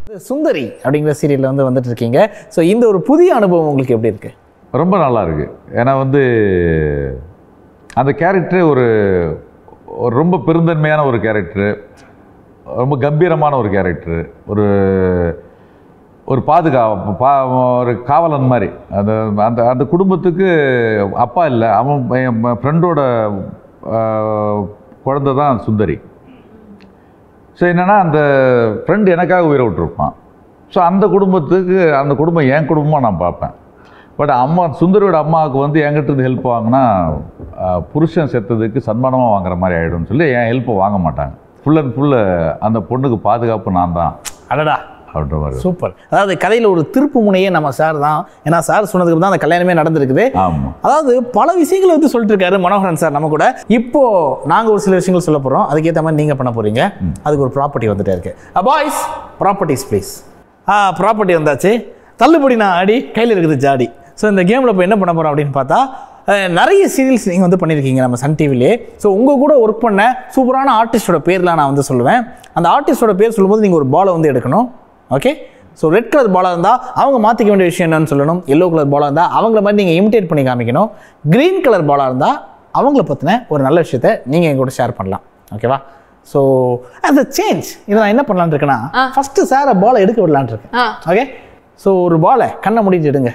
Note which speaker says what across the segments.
Speaker 1: சுந்தரி அப்படிங்கிற சீரியலில் வந்து வந்துட்டு இருக்கீங்க ஸோ இந்த ஒரு புதிய அனுபவம் உங்களுக்கு எப்படி இருக்கு
Speaker 2: ரொம்ப நல்லா இருக்கு ஏன்னா வந்து அந்த கேரக்டரே ஒரு ஒரு ரொம்ப பெருந்தன்மையான ஒரு கேரக்டரு ரொம்ப கம்பீரமான ஒரு கேரக்டரு ஒரு ஒரு பாதுகா பா ஒரு காவலன் மாதிரி அந்த அந்த அந்த குடும்பத்துக்கு அப்பா இல்லை அவன் என் ஃப்ரெண்டோட குழந்தை தான் சுந்தரி ஸோ என்னென்னா அந்த ஃப்ரெண்டு எனக்காக உயிரை விட்டுருப்பான் ஸோ அந்த குடும்பத்துக்கு அந்த குடும்பம் என் குடும்பமாக நான் பார்ப்பேன் பட் அம்மா சுந்தரியோட அம்மாவுக்கு வந்து என்கிட்ட இருந்து ஹெல்ப் வாங்கினா அஹ், புருஷன் செத்ததுக்கு சன்மானமாக வாங்குற மாதிரி ஆகிடும்னு சொல்லி என் ஹெல்ப்பை வாங்க மாட்டாங்க ஃபுல் அண்ட் ஃபுல்லு அந்த பொண்ணுக்கு பாதுகாப்பு நான் தான்
Speaker 1: அடடா
Speaker 2: அப்படின்ற மாதிரி
Speaker 1: சூப்பர் அதாவது கதையில் ஒரு திருப்பு முனையே நம்ம சார் தான் ஏன்னா சார் சொன்னதுக்கு தான் அந்த கல்யாணமே நடந்திருக்குது
Speaker 2: ஆமாம்
Speaker 1: அதாவது பல விஷயங்களை வந்து சொல்லிட்டு இருக்காரு மனோகரன் சார் நம்ம கூட இப்போ நாங்க ஒரு சில விஷயங்கள் சொல்ல போறோம் அதுக்கேற்ற மாதிரி நீங்க பண்ண போறீங்க அதுக்கு ஒரு ப்ராப்பர்ட்டி வந்துட்டே இருக்கு பாய்ஸ் ப்ராப்பர்ட்டிஸ் ப்ளீஸ் ஆ ப்ராப்பர்ட்டி வந்தாச்சு தள்ளுபடி நான் ஆடி கையில் இருக்குது ஜாடி ஸோ இந்த கேமில் இப்போ என்ன பண்ண போறோம் அப்படின்னு பார்த்தா அஹ், நிறைய சீரியல்ஸ் நீங்கள் வந்து பண்ணியிருக்கீங்க நம்ம சன் டிவிலே ஸோ உங்கள் கூட ஒர்க் பண்ண சூப்பரான ஆர்டிஸ்டோட பேர்லாம் நான் வந்து சொல்லுவேன் அந்த ஆர்டிஸ்டோட பேர் சொல்லும்போது நீங்கள் ஒரு பாலை வந்து எடுக்கணும் ஓகே ஸோ ரெட் கலர் பாலாக இருந்தால் அவங்க மாற்றிக்க வேண்டிய விஷயம் என்னன்னு சொல்லணும் எல்லோ கலர் பாலாக இருந்தால் அவங்கள மாதிரி நீங்கள் இமிடேட் பண்ணி காமிக்கணும் க்ரீன் கலர் பாலாக இருந்தால் அவங்கள பற்றின ஒரு நல்ல விஷயத்த நீங்கள் எங்க கூட ஷேர் பண்ணலாம் ஓகேவா ஸோ அந்த சேஞ்ச் இதை நான் என்ன பண்ணலான்னு இருக்கேன்னா ஃபஸ்ட்டு சாரை பாலை எடுக்க விடலான்னு இருக்கேன்
Speaker 3: ஆ.
Speaker 1: ஓகே ஸோ ஒரு பாலை கண்ணை மூடிட்டு எடுங்க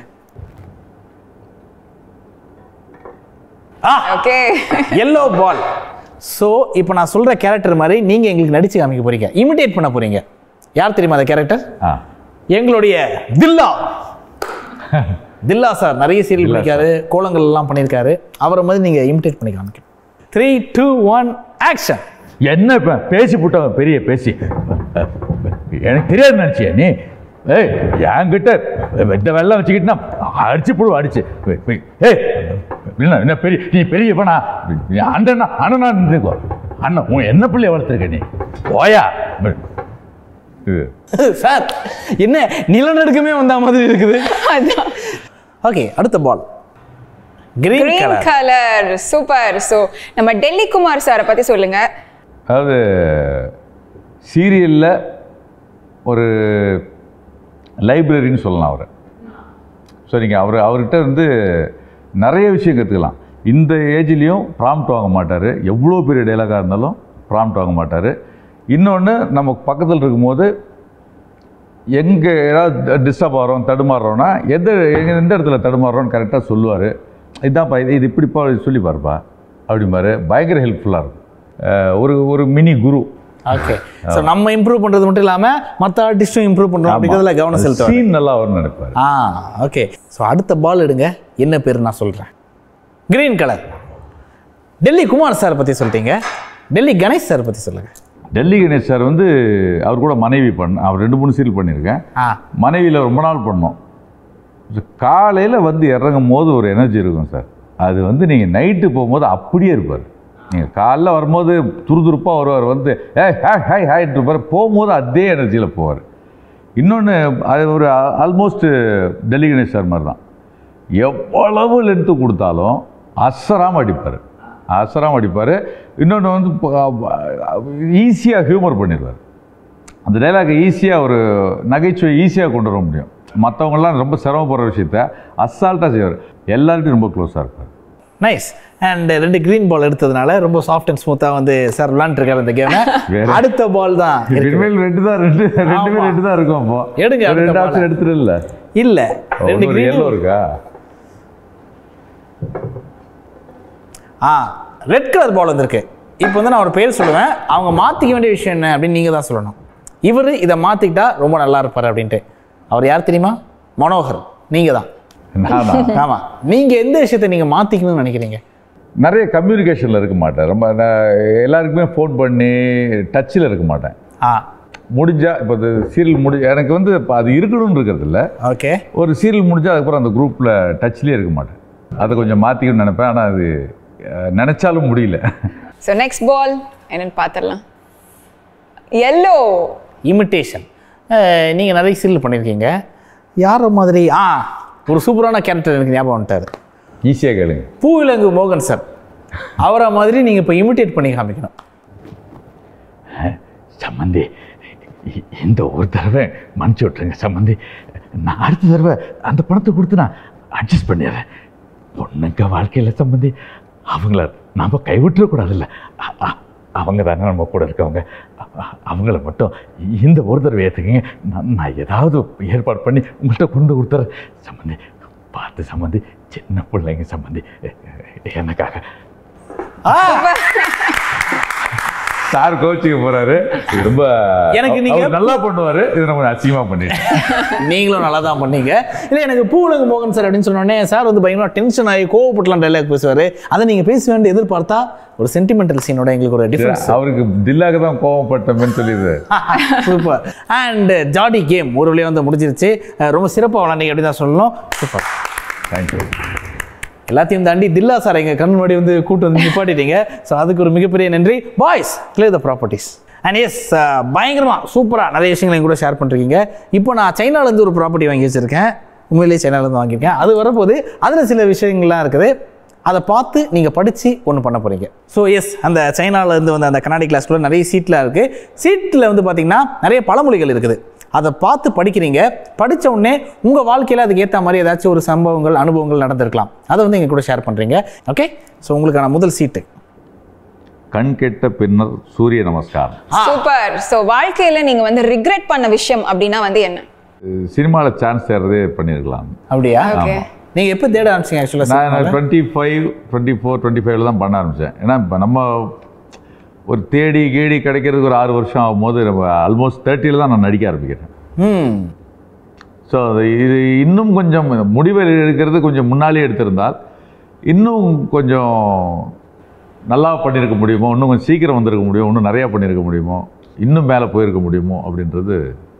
Speaker 1: ஆ
Speaker 3: ஓகே
Speaker 1: எல்லோ பால் ஸோ இப்போ நான் சொல்கிற கேரக்டர் மாதிரி நீங்கள் எங்களுக்கு நடிச்சு காமிக்க போறீங்க இமிடேட் பண்ண போறீங்க யார் தெரியுமா அந்த கேரக்டர்
Speaker 2: ஆ
Speaker 1: எங்களுடைய தில்லா தில்லா சார் நிறைய சீரியல் பண்ணிருக்காரு கோலங்கள் எல்லாம் பண்ணியிருக்காரு அவரை மாதிரி நீங்கள் இமிடேட் பண்ணி காமிக்கணும் த்ரீ டூ ஒன் ஆக்ஷன்
Speaker 2: என்ன இப்போ பேசி போட்டவன் பெரிய பேசி எனக்கு தெரியாது நினச்சியா நீ ஏய் என்கிட்ட இந்த வெள்ளம் வச்சுக்கிட்டுனா அடிச்சு போடுவோம் அடிச்சு ஏய் என்ன என்ன பெரிய நீ பெரிய பண்ணா அண்ணனா அண்ணனா இருந்துக்கோ அண்ணன் உன் என்ன பிள்ளைய வளர்த்துருக்க நீ போயா இது
Speaker 1: சார் என்ன நிலநடுக்கமே வந்த மாதிரி இருக்குது ஓகே அடுத்த ball green
Speaker 3: green
Speaker 1: colour
Speaker 3: colour super so நம்ம டெல்லி குமார் சாரை பத்தி சொல்லுங்க
Speaker 2: அதாவது சீரியலில் ஒரு லைப்ரரின்னு சொல்லலாம் அவரை ஸோ நீங்கள் அவர் அவர்கிட்ட வந்து நிறைய விஷயம் கற்றுக்கலாம் இந்த ஏஜ்லேயும் ப்ராம்ப்ட் வாங்க மாட்டார் எவ்வளோ பெரிய டைலாகாக இருந்தாலும் ப்ராம்ப்ட் வாங்க மாட்டார் இன்னொன்று நம்ம பக்கத்தில் இருக்கும்போது எங்கே ஏதாவது டிஸ்டர்ப் ஆகிறோம் தடுமாறுறோன்னா எந்த எங்க எந்த இடத்துல தடுமாறுறோன்னு கரெக்டாக சொல்லுவார் இதான்ப்பா இது இது இப்படிப்பா சொல்லி பாருப்பா அப்படிம்பாரு பயங்கர ஹெல்ப்ஃபுல்லாக இருக்கும் அஹ் ஒரு ஒரு மினி குரு
Speaker 1: ஓகே ஸோ நம்ம இம்ப்ரூவ் பண்றது மட்டும் இல்லாம மற்ற ஆர்டிஸ்டும் இம்ப்ரூவ் பண்றோம் அப்படிங்கிறதுல கவனம் செலுத்துவாங்க
Speaker 2: சீன் நல்லா வரும்னு நினைப்பாரு
Speaker 1: ஆ ஓகே ஸோ அடுத்த பால் எடுங்க என்ன பேர் நான் சொல்கிறேன் green colour Delhi Kumar sir பற்றி சொல்லிட்டீங்க டெல்லி கணேஷ் சார் பற்றி சொல்லுங்க
Speaker 2: டெல்லி கணேஷ் சார் வந்து அவர் கூட மனைவி பண்ண அவர் ரெண்டு மூணு சீரியல் பண்ணியிருக்கேன்
Speaker 1: ஆ
Speaker 2: மனைவியில் ரொம்ப நாள் பண்ணோம் காலையில் வந்து இறங்கும் போது ஒரு எனர்ஜி இருக்கும் சார் அது வந்து நீங்கள் நைட்டு போகும்போது அப்படியே இருப்பார் நீங்கள் காலைல வரும்போது துருதுருப்பாக வருவார் வந்து ஏ ஹாய் ஹாய் ஹாய்ட்டு இருப்பார் போகும்போது அதே எனர்ஜியில் போவார் இன்னொன்று அது ஒரு ஆல்மோஸ்ட் டெல்லி கணேஷ் சார் மாதிரி தான் எவ்வளவு லென்த்து கொடுத்தாலும் அசராமல் அடிப்பார் அசராமல் அடிப்பார் இன்னொன்று வந்து ஈஸியாக ஹியூமர் பண்ணிடுவார் அந்த டைலாக் ஈஸியாக ஒரு நகைச்சுவை ஈஸியாக கொண்டு வர முடியும் மற்றவங்களாம் ரொம்ப சிரமப்படுற விஷயத்த அசால்ட்டாக செய்வார் எல்லார்ட்டையும் ரொம்ப க்ளோஸாக இருப்பார்
Speaker 1: நைஸ் அண்ட் ரெண்டு கிரீன் பால் எடுத்ததுனால ரொம்ப சாஃப்ட் அண்ட் ஸ்மூத்தாக வந்து சார் விளாண்டுருக்காரு இந்த கேமை
Speaker 2: வேற-
Speaker 1: அடுத்த பால் தான் இருக்கு.
Speaker 2: இனிமேல் ரெண்டு தான் ரெண்டு ரெண்டுமே
Speaker 1: ஆமா.
Speaker 2: ரெண்டு தான் இருக்கும் அப்போ
Speaker 1: எடுங்க அடுத்த
Speaker 2: ரெண்டு
Speaker 1: ball.
Speaker 2: ஆப்ஷன் எடுத்துருல்ல
Speaker 1: இல்ல ரெண்டு
Speaker 2: ஒரு
Speaker 1: green
Speaker 2: எல்லோ இருக்கா
Speaker 1: ஆ ரெட் கலர் பால் வந்திருக்கு இப்போ வந்து நான் ஒரு பேர் சொல்லுவேன் அவங்க மாற்றிக்க வேண்டிய விஷயம் என்ன அப்படின்னு நீங்கள் தான் சொல்லணும் இவர் இதை மாற்றிக்கிட்டா ரொம்ப நல்லா இருப்பார் அப்படின்ட்டு அவர் யார் தெரியுமா மனோகர் நீங்கள் தான்
Speaker 2: நானா
Speaker 1: ஆமாம் நீங்கள் எந்த விஷயத்தை நீங்கள் மாற்றிக்கணும்னு நினைக்கிறீங்க
Speaker 2: நிறைய கம்யூனிகேஷனில் இருக்க மாட்டேன் ரொம்ப நான் எல்லாருக்குமே ஃபோன் பண்ணி டச்சில் இருக்க மாட்டேன்
Speaker 1: ஆ
Speaker 2: முடிஞ்சா இப்போ அது சீரியல் முடி எனக்கு வந்து இப்போ அது இருக்கணும்னு இருக்கிறது இல்ல
Speaker 1: ஓகே
Speaker 2: ஒரு சீரியல் முடிஞ்சா அதுக்கப்புறம் அந்த குரூப்பில் டச்லேயே இருக்க மாட்டேன் அதை கொஞ்சம் மாற்றிக்கணும்னு நினைப்பேன் ஆனால் அது அஹ், நினைச்சாலும் முடியல
Speaker 3: ஸோ நெக்ஸ்ட் பால் என்னன்னு பார்த்துடலாம் எல்லோ
Speaker 1: இமிட்டேஷன் நீங்கள் நிறைய சீரியல் பண்ணியிருக்கீங்க யார மாதிரி ஆ ஒரு சூப்பரான கேரக்டர் எனக்கு ஞாபகம் வந்துட்டார்
Speaker 2: ஈஸியாக கேளுங்க
Speaker 1: பூவிலங்கு மோகன் சார் அவரை மாதிரி நீங்கள் இப்போ இமிட்டேட் பண்ணி காமிக்கணும்
Speaker 2: சம்மந்தி இ- இந்த ஒரு தடவை மன்னிச்சு விட்ருங்க சம்மந்தி நான் அடுத்த தடவை அந்த பணத்தை கொடுத்து நான் அட்ஜஸ்ட் பண்ணிடுறேன் பொண்ணுங்க வாழ்க்கையில் சம்மந்தி அவங்கள நாம் கைவிட்டுறக்கூடாதுல்ல அ- அ- அவங்க தானே நம்ம கூட இருக்கவங்க அ- அ- அவங்கள மட்டும் இந்த ஒரு தடவை ஏற்றுக்கங்க நான் நான் ஏதாவது ஏற்பாடு பண்ணி உங்கள்கிட்ட கொண்டு கொடுத்துறேன் சம்மந்தி பார்த்து சம்மந்தி சின்ன பிள்ளைங்க சம்மந்தி எனக்காக சார் கோச்சிக்க போறாரு இது ரொம்ப
Speaker 1: எனக்கு நீங்க-
Speaker 2: அவர் நல்லா பண்ணுவாரு இது நம்ம அசிங்கமா பண்ணிட்டேன்
Speaker 1: நீங்களும் நல்லா தான் பண்ணீங்க இல்லை எனக்கு பூவுலக மோகன் சார் அப்படின்னு சொன்னோடனே சார் வந்து பயங்கரமா டென்ஷன் ஆகி கோவப்பட்டலாம் டைலாக் பேசுவார் அதை நீங்கள் பேசுவேன் எதிர்பார்த்தா ஒரு சென்டிமெண்டல் சீனோட எங்களுக்கு ஒரு டிஃப்ரென்ஸ்
Speaker 2: அவருக்கு தில்லாக தான் கோவப்பட்டோம்னு சொல்லிடுறாரு
Speaker 1: சூப்பர் அண்ட் ஜாடி கேம் ஒரு வழியாக வந்து முடிஞ்சிருச்சு அஹ் ரொம்ப சிறப்பாக விளாண்டிங்க அப்படி தான் சொல்லணும் சூப்பர்
Speaker 2: தேங்க்யூ
Speaker 1: எல்லாத்தையும் தாண்டி தில்லா சார் எங்கள் கண் முன்னாடி வந்து கூட்டு வந்து நிப்பாட்டிட்டீங்க ஸோ அதுக்கு ஒரு மிகப்பெரிய நன்றி boys clear the properties and yes பயங்கரமாக சூப்பராக நிறைய விஷயங்களை என் கூட ஷேர் பண்ணிருக்கீங்க இப்போ நான் சைனாலேருந்து ஒரு ப்ராப்பர்ட்டி வாங்கி வச்சுருக்கேன் உண்மையிலேயே சைனாலேருந்து வாங்கியிருக்கேன் அது வரப்போது அதில் சில விஷயங்கள்லாம் இருக்குது அதை பார்த்து நீங்கள் படித்து ஒன்று பண்ண போகிறீங்க ஸோ எஸ் அந்த சைனாலேருந்து வந்த அந்த கண்ணாடி கிளாஸ்க்குள்ள நிறைய சீட்லாம் இருக்குது சீட்டில் வந்து பார்த்திங்கன்னா நிறைய பழமொழிகள் இருக்குது அதை பார்த்து படிக்கிறீங்க படிச்ச உடனே உங்கள் வாழ்க்கையில் அதுக்கு ஏற்ற மாதிரி ஏதாச்சும் ஒரு சம்பவங்கள் அனுபவங்கள் நடந்திருக்கலாம் அதை வந்து எங்க கூட ஷேர் பண்ணுறீங்க ஓகே ஸோ உங்களுக்கான முதல் சீட்டு
Speaker 2: கண் கெட்ட பின்னர் சூரிய நமஸ்காரம்
Speaker 3: சூப்பர் சோ வாழ்க்கையில நீங்க வந்து ரிக்ரெட் பண்ண விஷயம் அப்படின்னா வந்து என்ன
Speaker 2: சினிமாவில் சான்ஸ் தேடுறதே பண்ணியிருக்கலாம்
Speaker 1: அப்படியா
Speaker 3: ஓகே
Speaker 1: நீங்க எப்போ தேட ஆரம்பிச்சீங்க
Speaker 2: நான்
Speaker 1: ஆக்சுவலாக
Speaker 2: twenty five twenty four twenty ஃபைவ்ல தான் பண்ண ஆரம்பித்தேன் ஏன்னா இப்போ நம்ம ஒரு தேடி கீடி கிடைக்கிறதுக்கு ஒரு ஆறு வருஷம் ஆகும்போது நம்ம ஆல்மோஸ்ட் தேர்ட்டியில் தான் நான் நடிக்க ஆரம்பிக்கிறேன்
Speaker 1: ம்
Speaker 2: ஸோ இது இன்னும் கொஞ்சம் முடிவை எடுக்கிறது கொஞ்சம் முன்னாலே எடுத்திருந்தால் இன்னும் கொஞ்சம் நல்லா பண்ணியிருக்க முடியுமோ இன்னும் கொஞ்சம் சீக்கிரம் வந்திருக்க முடியும் இன்னும் நிறையா பண்ணியிருக்க முடியுமோ இன்னும் மேலே போயிருக்க முடியுமோ அப்படின்றது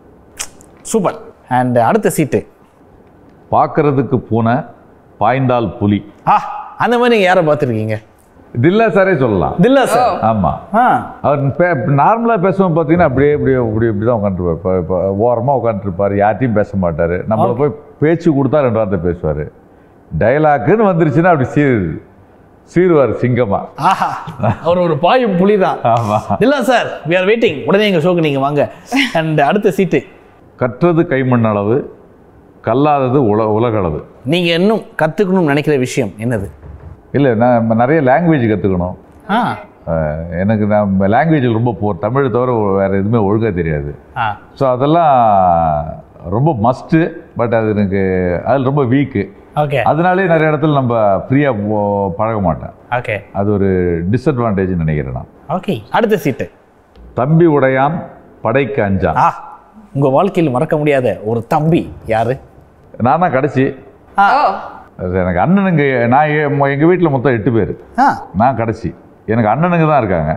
Speaker 1: சூப்பர் அண்ட் அடுத்த சீட்டு
Speaker 2: பார்க்கறதுக்கு பூனை பாய்ந்தால் புலி
Speaker 1: ஆ அந்த மாதிரி நீங்கள் யாரை பார்த்துருக்கீங்க
Speaker 2: தில்லா சாரே சொல்லலாம்
Speaker 1: தில்லா சார்
Speaker 2: ஆமாம்
Speaker 1: ஆ
Speaker 2: அவர் பே நார்மலாக பேசுவோம் பார்த்தீங்கன்னா அப்படியே இப்படியே இப்படி இப்படி தான் உட்காந்துருப்பார் இப்போ இப்போ ஓரமாக உட்காந்துருப்பார் யார்ட்டையும் பேச மாட்டார் நம்மளை போய் பேச்சு கொடுத்தா ரெண்டு வார்த்தை பேசுவார் டைலாக்குன்னு வந்துருச்சுன்னா அப்படி சீர் சீருவார் சிங்கமா
Speaker 1: ஆஹா அவர் ஒரு பாயும் புலி தான்
Speaker 2: ஆமாம்
Speaker 1: தில்லா சார் வி ஆர் வெயிட்டிங் உடனே எங்கள் ஷோக்கு நீங்கள் வாங்க அண்ட் அடுத்த சீட்டு
Speaker 2: கற்றது கைமண் அளவு கல்லாதது உல உலகளவு
Speaker 1: நீங்கள் இன்னும் கற்றுக்கணும்னு நினைக்கிற விஷயம் என்னது
Speaker 2: இல்லை நான் நிறைய லாங்குவேஜ் கற்றுக்கணும்
Speaker 1: ஆ
Speaker 2: எனக்கு நான் லாங்குவேஜில் ரொம்ப போர் தமிழ் தவிர வேறு எதுவுமே ஒழுங்காக தெரியாது
Speaker 1: ஆ
Speaker 2: ஸோ அதெல்லாம் ரொம்ப மஸ்ட்டு பட் அது எனக்கு அது ரொம்ப வீக்கு
Speaker 1: ஓகே
Speaker 2: அதனாலே நிறைய இடத்துல நம்ம ஃப்ரீயாக பழக மாட்டேன்
Speaker 1: ஓகே
Speaker 2: அது ஒரு டிஸ்அட்வான்டேஜ் நினைக்கிறேன் நான்
Speaker 1: ஓகே அடுத்த சீட்டு
Speaker 2: தம்பி உடையான் படைக்கு அஞ்சான்
Speaker 1: ஆ உங்கள் வாழ்க்கையில் மறக்க முடியாத ஒரு தம்பி யாரு
Speaker 2: நான் தான் கடைசி
Speaker 1: ஆ
Speaker 3: ஓ
Speaker 2: அது எனக்கு அண்ணனுங்க நான் எங்கள் வீட்டில் மொத்தம் எட்டு பேர்
Speaker 1: ஆ
Speaker 2: நான் கடைசி எனக்கு அண்ணனுங்க தான் இருக்காங்க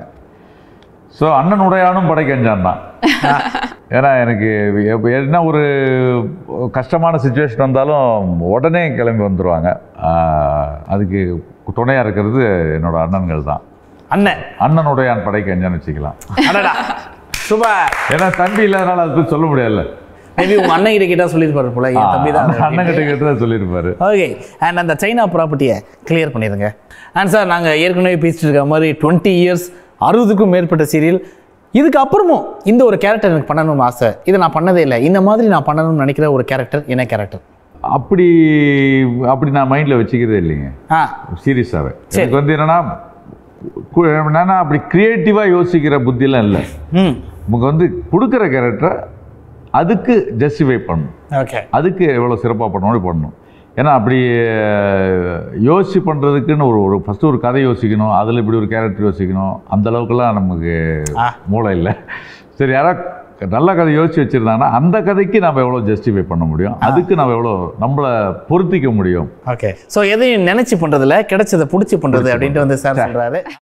Speaker 2: ஸோ அண்ணன் உடையானும் படைக்கு அஞ்சான் தான் ஏன்னா எனக்கு எப்ப- என்ன ஒரு கஷ்டமான சுச்சுவேஷன் வந்தாலும் உடனே கிளம்பி வந்துடுவாங்க அதுக்கு துணையாக இருக்கிறது என்னோட அண்ணன்கள் தான்
Speaker 1: அண்ணன்
Speaker 2: அண்ணனுடையான் படைக்கு அஞ்சான்னு வச்சுக்கலாம்
Speaker 1: அடடா சூப்பர்
Speaker 2: ஏன்னா தம்பி இல்லாதனால அது போய் சொல்ல முடியல
Speaker 1: மேபி உங்க அண்ணன் கிட்ட கேட்டா சொல்லியிருப்பாரு போல என் தம்பி தான்
Speaker 2: அண்ணன் கிட்ட கேட்டு தான் சொல்லியிருப்பாரு
Speaker 1: ஓகே அண்ட் அந்த சைனா ப்ராப்பர்ட்டியை கிளியர் பண்ணிடுங்க அண்ட் சார் நாங்கள் ஏற்கனவே பேசிட்டு இருக்க மாதிரி டுவெண்ட்டி இயர்ஸ் அறுபதுக்கும் மேற்பட்ட சீரியல் இதுக்கு அப்புறமும் இந்த ஒரு கேரக்டர் எனக்கு பண்ணணும்னு ஆசை இதை நான் பண்ணதே இல்லை இந்த மாதிரி நான் பண்ணணும்னு நினைக்கிற ஒரு கேரக்டர் என்ன கேரக்டர்
Speaker 2: அப்படி அப்படி நான் மைண்டில் வச்சுக்கிறதே இல்லைங்க
Speaker 1: ஆ
Speaker 2: சீரியஸாகவே எனக்கு வந்து என்னன்னா கு- என்னன்னா அப்படி க்ரியேட்டிவாக யோசிக்கிற புத்தியெல்லாம் இல்லை
Speaker 1: ம்
Speaker 2: உங்க வந்து கொடுக்குற கேரக்டரை அதுக்கு ஜஸ்டிஃபை பண்ணணும்
Speaker 1: ஓகே
Speaker 2: அதுக்கு எவ்வளோ சிறப்பாக பண்ணணும் பண்ணணும் ஏன்னா அப்படி அஹ், யோசிச்சு பண்ணுறதுக்குன்னு ஒரு ஒரு ஃபஸ்ட்டு ஒரு கதை யோசிக்கணும் அதில் இப்படி ஒரு கேரக்டர் யோசிக்கணும் அந்த அளவுக்குலாம் நமக்கு
Speaker 1: ஆ.
Speaker 2: மூளை இல்லை சரி யாராவது நல்ல கதை யோசிச்சு வச்சுருந்தாங்கன்னா அந்த கதைக்கு நம்ம எவ்வளோ ஜஸ்டிஃபை பண்ண முடியும் அதுக்கு நம்ம எவ்வளோ நம்மளை பொருத்திக்க முடியும்
Speaker 1: ஓகே ஸோ எதையும் நினைச்சு பண்றதுல கிடைச்சதை பிடிச்சி பண்றது அப்படின்ட்டு வந்து சார் சொல்றாரு